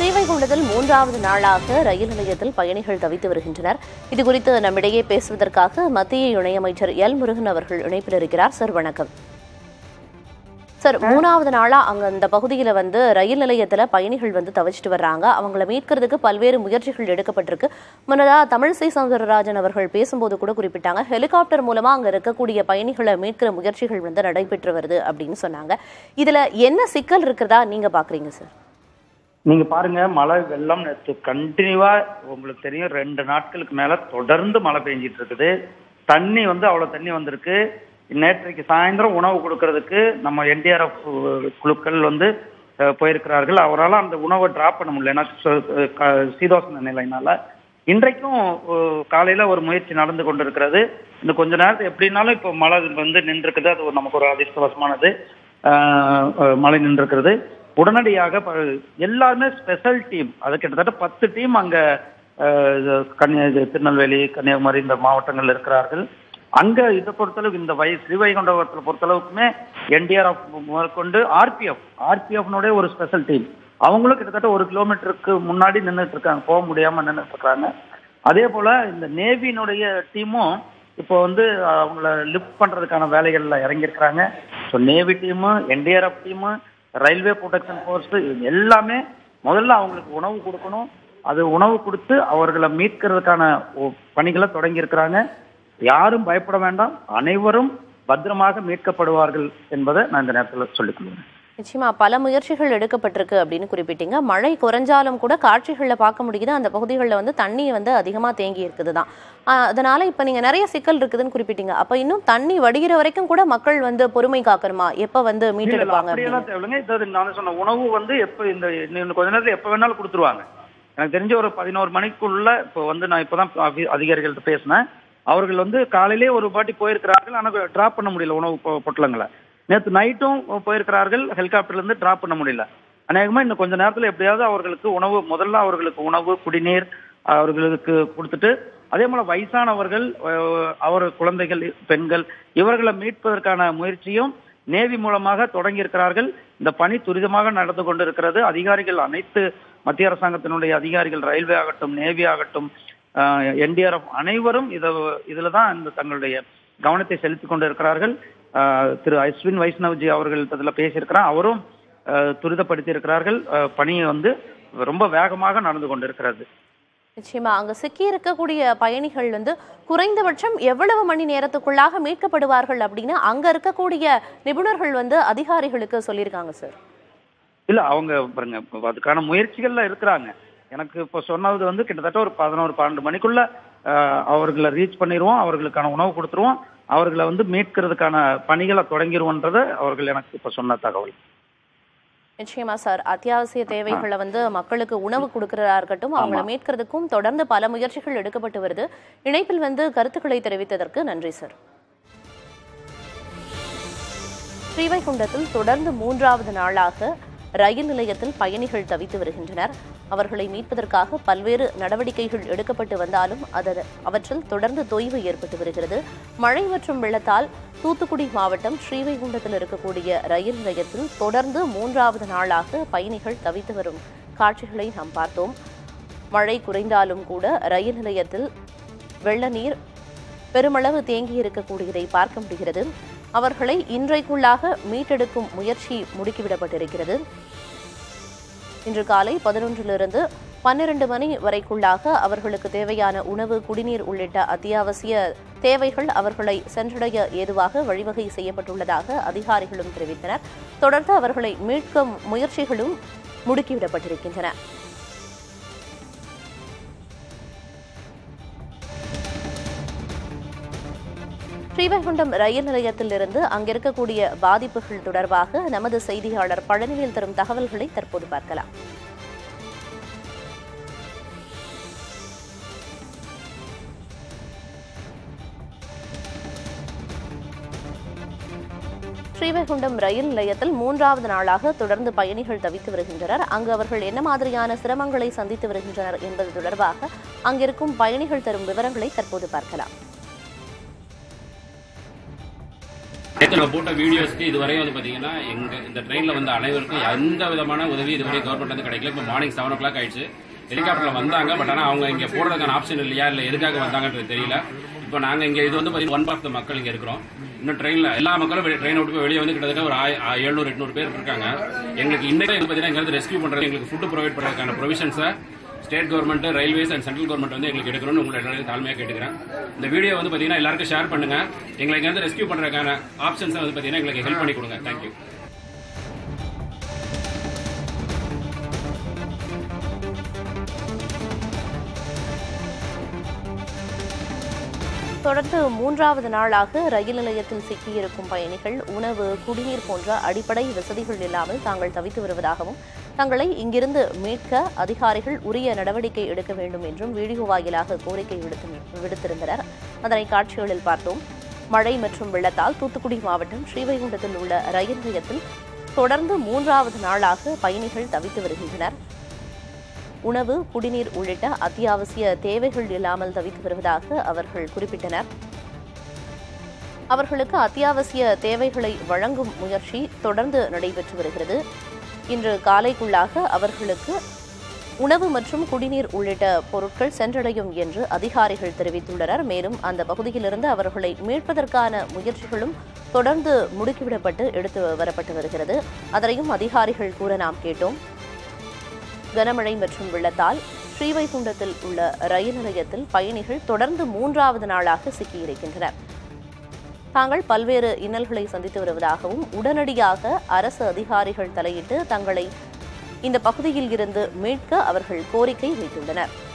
ஸ்ரீவைகுண்டத்தில் மூன்றாவது நாளாக ரயில் நிலையத்தில் பயணிகள் தவித்து வருகின்றனர் இதுகுறித்து நம்மிடையே பேசுவதற்காக மத்திய இணையமைச்சர் எல் முருகன் அவர்கள் இணைப்பில் இருக்கிறார் சார் வணக்கம் சார் மூணாவது நாளா அங்க அந்த பகுதியில வந்து ரயில் நிலையத்துல பயணிகள் வந்து தவிச்சிட்டு வர்றாங்க அவங்கள மீட்கிறதுக்கு பல்வேறு முயற்சிகள் எடுக்கப்பட்டிருக்கு முன்னதா தமிழிசை சவுந்தரராஜன் அவர்கள் பேசும்போது கூட குறிப்பிட்டாங்க ஹெலிகாப்டர் மூலமா அங்க இருக்கக்கூடிய பயணிகளை மீட்கிற முயற்சிகள் வந்து நடைபெற்று வருது அப்படின்னு சொன்னாங்க இதுல என்ன சிக்கல் இருக்கிறதா நீங்க பாக்குறீங்க சார் நீங்க பாருங்க மழை வெள்ளம் நேற்று கண்டினியூவா உங்களுக்கு தெரியும் ரெண்டு நாட்களுக்கு மேல தொடர்ந்து மழை பெஞ்சிட்டு இருக்குது தண்ணி வந்து அவ்வளவு தண்ணி வந்திருக்கு நேற்றைக்கு சாயந்தரம் உணவு கொடுக்கறதுக்கு நம்ம என்டிஆர்எஃப் குழுக்கள் வந்து அஹ், போயிருக்கிறார்கள் அவரால் அந்த உணவை டிராப் பண்ண முடியல ஏன்னா சு- க- சீதோஷண நிலையினால இன்றைக்கும் அஹ், காலையில ஒரு முயற்சி நடந்து கொண்டிருக்கிறது இந்த கொஞ்ச நேரத்து எப்படின்னாலும் இப்போ மழை வந்து நின்றுருக்குது அது ஒரு நமக்கு ஒரு அதிர்ஷ்டவசமானது அஹ், அஹ், மழை நின்றுருக்கிறது உடனடியாக ப- எல்லாருமே ஸ்பெஷல் டீம் அது கிட்டத்தட்ட பத்து டீம் அங்க அஹ், இது கன்னியா இது திருநெல்வேலி கன்னியாகுமரி இந்த மாவட்டங்கள் இருக்கிறார்கள் அங்க இதை பொறுத்தளவுக்கு இந்த வை ஸ்ரீவைகுண்டபுரத்தில் பொறுத்தளவுக்குமே என்டிஆர்எஃப் முதற்கொண்டு ஆர்பிஎஃப் ஆர்பிஎஃப்னுடைய ஒரு ஸ்பெஷல் டீம் அவங்களும் கிட்டத்தட்ட ஒரு கிலோமீட்டருக்கு முன்னாடி நின்றுட்டு இருக்காங்க போக முடியாம நின்றுட்டு இருக்காங்க அதே போல இந்த நேவியினுடைய டீமும் இப்போ வந்து அவங்கள லிஃப்ட் பண்றதுக்கான வேலைகள்ல இறங்கியிருக்கிறாங்க so navy team NDRF team railway protection force எல்லாமே முதல்ல அவங்களுக்கு உணவு கொடுக்கணும் அது உணவு கொடுத்து அவர்களை மீட்கிறதுக்கான ஒ- பணிகளை தொடங்கி இருக்கிறாங்க யாரும் பயப்பட வேண்டாம் அனைவரும் பத்திரமாக மீட்கப்படுவார்கள் என்பதை நான் இந்த நேரத்தில் சொல்லிக் கொள்கிறேன் நிச்சயமா பல முயற்சிகள் எடுக்கப்பட்டிருக்கு அப்படின்னு குறிப்பிட்டீங்க மழை குறைஞ்சாலும் கூட காட்சிகளில் பார்க்க முடியுது அந்த பகுதிகளில் வந்து தண்ணி வந்து அதிகமா தேங்கி இருக்குது தான் அதனால இப்ப நீங்க நிறைய சிக்கல் இருக்குதுன்னு குறிப்பிட்டீங்க அப்ப இன்னும் தண்ணி வடிகிற வரைக்கும் கூட மக்கள் வந்து பொறுமை காக்கணுமா எப்ப வந்து இல்ல, இல்ல, மீட்டெடுப்பாங்க அப்படியெல்லாம் தேவையில்லைங்க இது நான் சொன்ன உணவு வந்து எப்ப இந்த இன்னும் கொஞ்ச நேரத்துல எப்ப வேணாலும் கொடுத்துருவாங்க எனக்கு தெரிஞ்ச ஒரு பதினோரு மணிக்குள்ள இப்போ வந்து நான் இப்பதான் அதி- அதிகாரிகள்ட்ட பேசினேன் அவர்கள் வந்து காலையிலேயே ஒரு பாட்டி போயிருக்கிறார்கள் ஆனா டிராப் பண்ண முடியல உணவு பொ- பொட்டலங்களை நேற்று நைட்டும் போயிருக்கிறார்கள் ஹெலிகாப்டர்ல இருந்து டிராப் பண்ண முடியல அநேகமா இன்னும் கொஞ்ச நேரத்துல எப்படியாவது அவர்களுக்கு உணவு முதல்ல அவர்களுக்கு உணவு குடிநீர் அவர்களுக்கு கொடுத்துட்டு அதே போல வயசானவர்கள் அஹ், அவர் குழந்தைகள் பெண்கள் இவர்களை மீட்பதற்கான முயற்சியும் நேவி மூலமாக தொடங்கி இருக்கிறார்கள் இந்த பணி துரிதமாக நடந்து கொண்டிருக்கிறது அதிகாரிகள் அனைத்து மத்திய அரசாங்கத்தினுடைய அதிகாரிகள் ரயில்வே ஆகட்டும் நேவி ஆகட்டும் என்டிஆர்எஃப் அனைவரும் இத இதுல தான் இந்த தங்களுடைய கவனத்தை செலுத்திக் கொண்டிருக்கிறார்கள் அஹ், திரு அஸ்வின் வைஷ்ணவ்ஜி அவர்கள் இதில் பேசியிருக்கிறார் அவரும் அஹ், துரிதப்படுத்தி இருக்கிறார்கள் அஹ், பணி வந்து ரொம்ப வேகமாக நடந்து கொண்டிருக்கிறது நிச்சயமா அங்க சிக்கி இருக்கக்கூடிய பயணிகள் வந்து குறைந்தபட்சம் எவ்வளவு மணி நேரத்துக்குள்ளாக மீட்கப்படுவார்கள் அப்படின்னு அங்க இருக்கக்கூடிய நிபுணர்கள் வந்து அதிகாரிகளுக்கு சொல்லியிருக்காங்க சார் இல்ல அவங்க பாருங்க இப்ப அதுக்கான முயற்சிகள்ல இருக்கிறாங்க எனக்கு இப்போ சொன்னது வந்து கிட்டத்தட்ட ஒரு பதினோரு பன்னெண்டு மணிக்குள்ள அஹ், அவர்களை ரீச் பண்ணிடுவோம் அவர்களுக்கான உணவு கொடுத்துருவோம் அவர்களை வந்து மீட்கிறதுக்கான பணிகளை தொடங்கிடுவோன்றத அவர்கள் எனக்கு இப்ப சொன்ன தகவல் நிச்சயமா சார் அத்தியாவசிய தேவைகளை வந்து மக்களுக்கு உணவு கொடுக்கறதா இருக்கட்டும் அவங்கள ஆமா. மீட்கிறதுக்கும் தொடர்ந்து பல முயற்சிகள் எடுக்கப்பட்டு வருது இணைப்பில் வந்து கருத்துக்களை தெரிவித்ததற்கு நன்றி சார் ஸ்ரீவைகுண்டத்தில் தொடர்ந்து மூன்றாவது நாளாக ரயில் நிலையத்தில் பயணிகள் தவித்து வருகின்றனர் அவர்களை மீட்பதற்காக பல்வேறு நடவடிக்கைகள் எடுக்கப்பட்டு வந்தாலும் அதன் அவற்றில் தொடர்ந்து தொய்வு ஏற்பட்டு வருகிறது மழை மற்றும் வெள்ளத்தால் தூத்துக்குடி மாவட்டம் ஸ்ரீவைகுண்டத்தில் இருக்கக்கூடிய ரயில் நிலையத்தில் தொடர்ந்து மூன்றாவது நாளாக பயணிகள் தவித்து வரும் காட்சிகளை நாம் பார்த்தோம் மழை குறைந்தாலும் கூட ரயில் நிலையத்தில் வெள்ள நீர் பெருமளவு தேங்கி இருக்கக்கூடியதை பார்க்க முடிகிறது அவர்களை இன்றைக்குள்ளாக மீட்டெடுக்கும் முயற்சி முடுக்கிவிடப்பட்டிருக்கிறது இன்று காலை பதினொன்றிலிருந்து பன்னிரண்டு மணி வரைக்குள்ளாக அவர்களுக்கு தேவையான உணவு குடிநீர் உள்ளிட்ட அத்தியாவசிய தேவைகள் அவர்களை சென்றடைய ஏதுவாக வழிவகை செய்யப்பட்டுள்ளதாக அதிகாரிகளும் தெரிவித்தனர் தொடர்ந்து அவர்களை மீட்கும் முயற்சிகளும் முடுக்கிவிடப்பட்டிருக்கின்றன ஸ்ரீவைகுண்டம் ரயில் நிலையத்திலிருந்து அங்கிருக்கக்கூடிய பாதிப்புகள் தொடர்பாக நமது செய்தியாளர் பழனியில் தரும் தகவல்களை தற்போது பார்க்கலாம் ஸ்ரீவைகுண்டம் ரயில் நிலையத்தில் மூன்றாவது நாளாக தொடர்ந்து பயணிகள் தவித்து வருகின்றனர் அங்கு அவர்கள் என்ன மாதிரியான சிரமங்களை சந்தித்து வருகின்றனர் என்பது தொடர்பாக அங்கிருக்கும் பயணிகள் தரும் விவரங்களை தற்போது பார்க்கலாம் நேற்று நம்ம போட்ட வீடியோஸ்க்கு இதுவரை வந்து பாத்தீங்கன்னா எங்க இந்த ட்ரெயின்ல வந்த அனைவருக்கும் எந்த விதமான உதவி இதுவரை கவர்மெண்ட் வந்து கிடைக்கல இப்போ மார்னிங் செவன் ஓ கிளாக் ஆயிடுச்சு ஹெலிகாப்டர்ல வந்தாங்க பட் ஆனா அவங்க இங்க போறதுக்கான ஆப்ஷன் இல்லையா இல்ல எதுக்காக வந்தாங்கன்றது தெரியல இப்போ நாங்க இங்க இது வந்து பாத்தீங்கன்னா ஒன் ஆஃப் த மக்கள் இங்க இருக்கிறோம் இன்னும் ட்ரெயின்ல எல்லா மக்களும் ட்ரெயின் விட்டு போய் வெளியே வந்து கிட்டத்தட்ட ஒரு ஆய- ஆ- எழுநூறு எட்நூறு பேர் இருக்காங்க எங்களுக்கு இன்னைக்கு வந்து பாத்தீங்கன்னா எங்களுக்கு ரெஸ்கியூ பண்றது எங்களுக்கு ஃபுட் ப்ரொவைட் பண்றதுக்கான ப்ரொவிஷன்ஸை state government railways and central government வந்து எங்களுக்கு எடுக்கணும்னு உங்களை எல்லாரையும் தாழ்மையாக கேட்டுக்கிறேன் இந்த வீடியோ வந்து பாத்தீங்கன்னா எல்லாருக்கும் ஷேர் பண்ணுங்க எங்களை இங்க இருந்து ரெஸ்கியூ பண்றதுக்கான ஆப்ஷன்ஸ் வந்து பாத்தீங்கன்னா எங்களுக்கு ஹெல்ப் பண்ணி கொடுங்க தேங்க்யூ தொடர்ந்து மூன்றாவது நாளாக ரயில் நிலையத்தில் சிக்கியிருக்கும் பயணிகள் உணவு குடிநீர் போன்ற அடிப்படை வசதிகள் இல்லாமல் தாங்கள் தவித்து வருவதாகவும் தங்களை இங்கிருந்து மீட்க அதிகாரிகள் உரிய நடவடிக்கை எடுக்க வேண்டும் என்றும் வீடியோ வாயிலாக கோரிக்கை விடுத்து- விடுத்திருந்தனர் அதனை காட்சிகளில் பார்த்தோம் மழை மற்றும் வெள்ளத்தால் தூத்துக்குடி மாவட்டம் ஸ்ரீவைகுண்டத்தில் உள்ள ரயில் நிலையத்தில் தொடர்ந்து மூன்றாவது நாளாக பயணிகள் தவித்து வருகின்றனர் உணவு குடிநீர் உள்ளிட்ட அத்தியாவசிய தேவைகள் இல்லாமல் தவித்து வருவதாக அவர்கள் குறிப்பிட்டனர் அவர்களுக்கு அத்தியாவசிய தேவைகளை வழங்கும் முயற்சி தொடர்ந்து நடைபெற்று வருகிறது இன்று காலைக்குள்ளாக அவர்களுக்கு உணவு மற்றும் குடிநீர் உள்ளிட்ட பொருட்கள் சென்றடையும் என்று அதிகாரிகள் தெரிவித்துள்ளனர் மேலும் அந்த பகுதியிலிருந்து அவர்களை மீட்பதற்கான முயற்சிகளும் தொடர்ந்து முடுக்கிவிடப்பட்டு எடுத்து வரப்பட்டு வருகிறது அதனையும் அதிகாரிகள் கூற நாம் கேட்டோம் கனமழை மற்றும் வெள்ளத்தால் ஸ்ரீவைகுண்டத்தில் உள்ள ரயில் நிலையத்தில் பயணிகள் தொடர்ந்து மூன்றாவது நாளாக சிக்கியிருக்கின்றனர் தாங்கள் பல்வேறு இன்னல்களை சந்தித்து வருவதாகவும் உடனடியாக அரசு அதிகாரிகள் தலையிட்டு தங்களை இந்த பகுதியில் இருந்து மீட்க அவர்கள் கோரிக்கை வைத்துள்ளனர்